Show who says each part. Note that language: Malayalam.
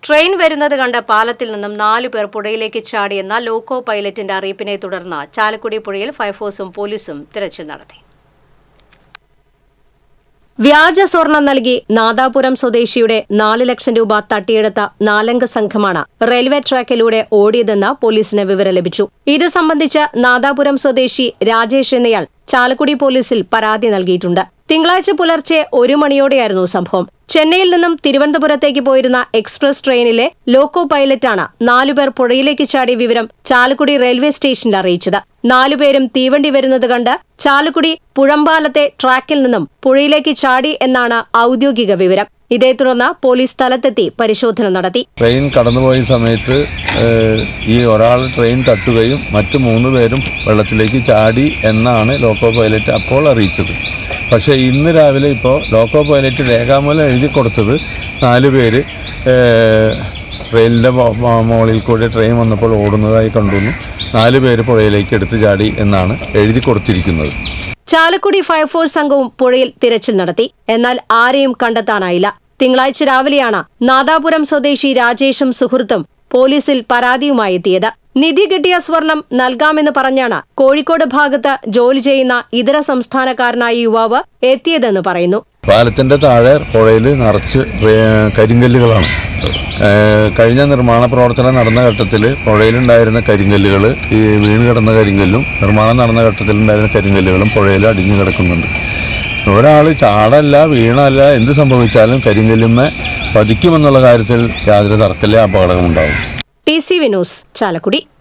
Speaker 1: ട്രെയിൻ വരുന്നത് കണ്ട പാലത്തിൽ നിന്നും നാലു പേർ പുഴയിലേക്ക് ചാടിയെന്ന ലോക്കോ പൈലറ്റിന്റെ അറിയിപ്പിനെ തുടർന്ന് ചാലക്കുടി പുഴയിൽ ഫയർഫോഴ്സും പോലീസും തിരച്ചിൽ നടത്തി വ്യാജ സ്വർണം നൽകി നാദാപുരം സ്വദേശിയുടെ നാല് ലക്ഷം രൂപ തട്ടിയെടുത്ത നാലംഗ സംഘമാണ് റെയിൽവേ ട്രാക്കിലൂടെ ഓടിയതെന്ന് പോലീസിന് വിവരം ലഭിച്ചു ഇത് സംബന്ധിച്ച് നാദാപുരം സ്വദേശി രാജേഷ് എന്നയാൾ ചാലക്കുടി പോലീസിൽ പരാതി നൽകിയിട്ടുണ്ട് തിങ്കളാഴ്ച പുലർച്ചെ ഒരു മണിയോടെയായിരുന്നു സംഭവം ചെന്നൈയിൽ നിന്നും തിരുവനന്തപുരത്തേക്ക് പോയിരുന്ന എക്സ്പ്രസ് ട്രെയിനിലെ ലോക്കോ പൈലറ്റാണ് നാലുപേർ പുഴയിലേക്ക് ചാടിയ വിവരം ചാലക്കുടി റെയിൽവേ സ്റ്റേഷനിൽ അറിയിച്ചത് നാലുപേരും തീവണ്ടി വരുന്നത് കണ്ട് ചാലക്കുടി പുഴമ്പാലത്തെ ട്രാക്കിൽ നിന്നും പുഴയിലേക്ക് ചാടി എന്നാണ് ഔദ്യോഗിക വിവരം ഇതേ തുടർന്ന് പോലീസ് സ്ഥലത്തെത്തി പരിശോധന നടത്തി
Speaker 2: ട്രെയിൻ കടന്നുപോയ സമയത്ത് ഏഹ്, ഈ ഒരാൾ ട്രെയിൻ തട്ടുകയും മറ്റു മൂന്ന് പേരും വെള്ളത്തിലേക്ക് ചാടി എന്നാണ് ലോക്കോ പൈലറ്റ് അപ്പോൾ അറിയിച്ചത് പക്ഷേ ഇന്ന് രാവിലെ ഇപ്പോൾ ലോക്കോ പൈലറ്റ് രേഖാമൂലം എഴുതി കൊടുത്തത് നാല് പേര് ഏഹ്, റെയിലിൻ്റെ മുകളിൽ കൂടി ട്രെയിൻ വന്നപ്പോൾ ഓടുന്നതായി കണ്ടുവന്നു നാല് പേര് പുഴയിലേക്ക് എടുത്തു ചാടി എന്നാണ് എഴുതി കൊടുത്തിരിക്കുന്നത്
Speaker 1: ചാലക്കുടി ഫയർഫോഴ്സ് സംഘവും പുഴയിൽ തിരച്ചിൽ നടത്തി എന്നാൽ ആരെയും കണ്ടെത്താനായില്ല തിങ്കളാഴ്ച രാവിലെയാണ് നാദാപുരം സ്വദേശി രാജേഷും സുഹൃത്തും പോലീസിൽ പരാതിയുമായി എത്തിയത് നിധി കിട്ടിയ സ്വർണം നൽകാമെന്ന് പറഞ്ഞാണ് കോഴിക്കോട് ഭാഗത്ത് ജോലി ചെയ്യുന്ന ഇതര സംസ്ഥാനക്കാരനായ യുവാവ് എത്തിയതെന്ന് പറയുന്നു
Speaker 2: പാലത്തിൻ്റെ താഴെ പുഴയിൽ നിറച്ച് വേ- കരിങ്കല്ലുകളാണ് ഏഹ് കഴിഞ്ഞ നിർമ്മാണ പ്രവർത്തനം നടന്ന ഘട്ടത്തിൽ പുഴയിലുണ്ടായിരുന്ന കരിങ്കല്ലുകൾ ഈ വീണ് കിടന്ന കരിങ്കല്ലും നിർമ്മാണം നടന്ന ഘട്ടത്തിലുണ്ടായിരുന്ന കരിങ്കല്ലുകളും പുഴയിൽ അടിഞ്ഞു കിടക്കുന്നുണ്ട് ഒരാൾ ചാടല്ല വീണല്ല എന്ത് സംഭവിച്ചാലും കരിങ്കല്ലുമ്മ പതിക്കുമെന്നുള്ള കാര്യത്തിൽ യാതൊരു തർക്കമില്ല അപകടമുണ്ടാകും
Speaker 1: ടി സി വിനോസ് ചാലക്കുടി